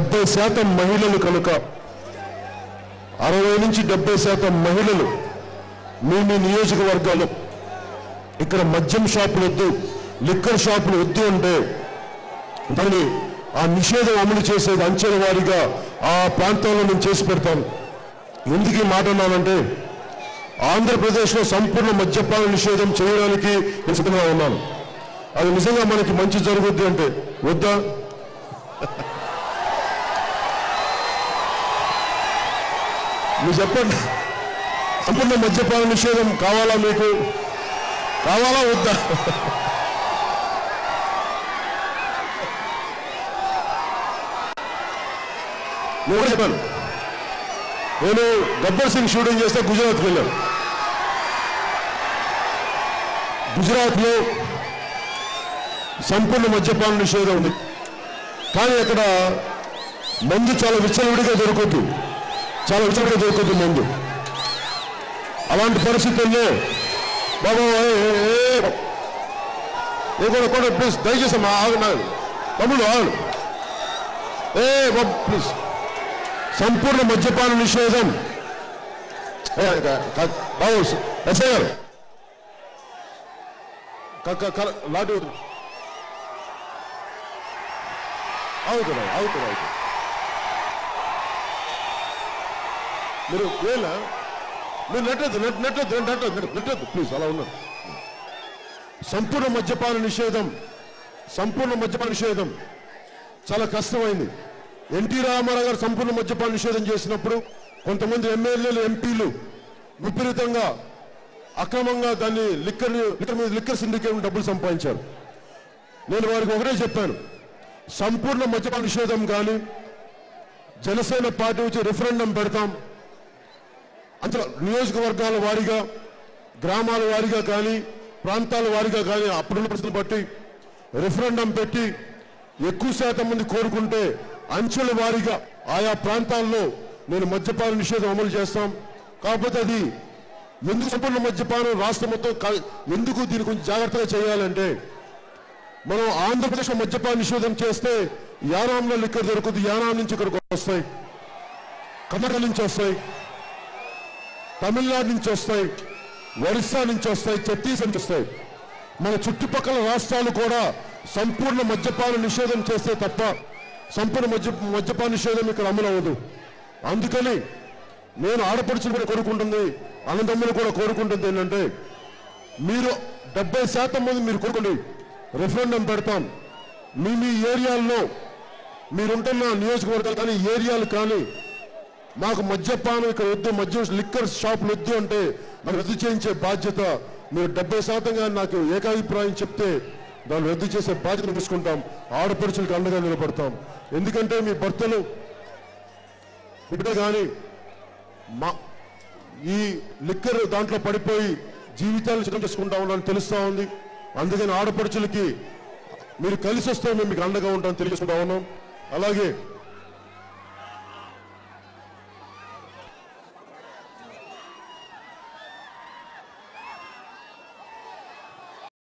డెబ్బై శాతం మహిళలు కనుక అరవై నుంచి డెబ్బై శాతం మహిళలు మీ మీ నియోజకవర్గాలు ఇక్కడ మద్యం షాపులు వద్దు లిక్కర్ షాపులు వద్దు అంటే దాన్ని ఆ నిషేధం అమలు చేసేది అంచెల వారీగా ఆ ప్రాంతాల్లో నేను చేసి పెడతాను ఎందుకు ఈ మాట అన్నానంటే ఆంధ్రప్రదేశ్లో సంపూర్ణ మద్యపాన నిషేధం చేయడానికి నేను సిద్ధంగా ఉన్నాను అది నిజంగా మనకి మంచి జరుగుద్ది అంటే వద్దా మీరు చెప్పండి సంపూర్ణ మద్యపాన నిషేధం కావాలా మీకు కావాలా వద్దా నేను కూడా చెప్పాను నేను గబ్బర్ సింగ్ షూటింగ్ చేస్తే గుజరాత్కి వెళ్ళాను గుజరాత్లో సంపూర్ణ మద్యపాన నిషేధం ఉంది కానీ అక్కడ మందు చాలా విచ్చలవిడిగా దొరకద్దు చాలా విచ్చలవిడిగా దొరకద్దు మందు అలాంటి పరిస్థితుల్లో బాబా ఏ, ఏ, ఏ, ఏ కూడా కూడా ప్లీజ్ దయచేసి అమ్మా ఆగు నాకు తమ్ముడు ఆగు ఏ బాబు ప్లీజ్ సంపూర్ణ మద్యపాన నిషేధం ఏ, క- క- బాబు ఎస్ఐ గారు క- క- క- లాటి వదిలి. అవుతుంది అవుతుంది అవుతుంది మీరు వేళ మీరు నెట్టద్దు నెట్ నెట్టద్దు నెట్టద్దు నెట్టద్దు ప్లీజ్ అలా ఉన్నారు సంపూర్ణ మద్యపాన నిషేధం సంపూర్ణ మద్యపాన నిషేధం చాలా కష్టమైంది ఎన్టీ రామారావు గారు సంపూర్ణ మద్యపాన నిషేధం చేసినప్పుడు కొంతమంది ఎమ్మెల్యేలు ఎంపీలు విపరీతంగా అక్రమంగా దాన్ని లిక్కర్ లిక్కర్ మీద లిక్కర్ సిండికేట్ డబ్బులు సంపాదించారు నేను వారికి ఒకటే చెప్పాను సంపూర్ణ మద్యపాన నిషేధం కానీ జనసేన పార్టీ వచ్చి రిఫరెండం పెడతాం అంత నియోజకవర్గాల వారీగా గ్రామాల వారీగా కానీ ప్రాంతాల వారీగా కానీ అప్పుడున్న పరిస్థితులు బట్టి రిఫరెండం పెట్టి ఎక్కువ శాతం మంది కోరుకుంటే అంచెల వారీగా ఆయా ప్రాంతాల్లో నేను మద్యపాన నిషేధం అమలు చేస్తాం కాకపోతే అది ఎందుకు సంపూర్ణ మద్యపానం రాష్ట్రం మొత్తం కా- ఎందుకు దీని కొంచెం జాగ్రత్తగా చేయాలంటే మనం ఆంధ్రప్రదేశ్ మద్యపాన నిషేధం చేస్తే యానాంలో లిక్కర్ దొరుకుతుంది యానాం నుంచి ఇక్కడికి వస్తాయి కర్ణాటక నుంచి వస్తాయి తమిళనాడు నుంచి వస్తాయి ఒరిస్సా నుంచి వస్తాయి ఛత్తీస్గఢ్ నుంచి వస్తాయి మన చుట్టుపక్కల రాష్ట్రాలు కూడా సంపూర్ణ మద్యపాన నిషేధం చేస్తే తప్ప సంపూర్ణ మద్య మద్యపాన నిషేధం ఇక్కడ అమలు అవ్వదు అందుకని నేను ఆడపడుచులు కూడా కోరుకుంటుంది అన్నదమ్ములు కూడా కోరుకుంటుంది ఏంటంటే మీరు డెబ్బై శాతం మంది మీరు కోరుకోండి రెఫరెండం పెడతాం మీ మీ ఏరియాల్లో మీరుంటున్న నియోజకవర్గాలు కానీ ఏరియాలు కానీ మాకు మద్యపానం ఇక్కడ వద్దు మద్యం లిక్కర్ షాపులు వద్దు అంటే మరి రద్దు చేయించే బాధ్యత మీరు డెబ్బై శాతంగా నాకు ఏకాభిప్రాయం చెప్తే దాన్ని రద్దు చేసే బాధ్యత తీసుకుంటాం ఆడపడుచులకు అండగా నిలబడతాం ఎందుకంటే మీ భర్తలు బిడ్డ కానీ మా ఈ లిక్కర్ దాంట్లో పడిపోయి జీవితాలను చిత్రం చేసుకుంటా ఉన్నారని తెలుస్తా ఉంది అందుకని ఆడపడుచులకి మీరు కలిసి వస్తే మేము మీకు అండగా ఉంటామని తెలియజేసుకుంటా ఉన్నాం అలాగే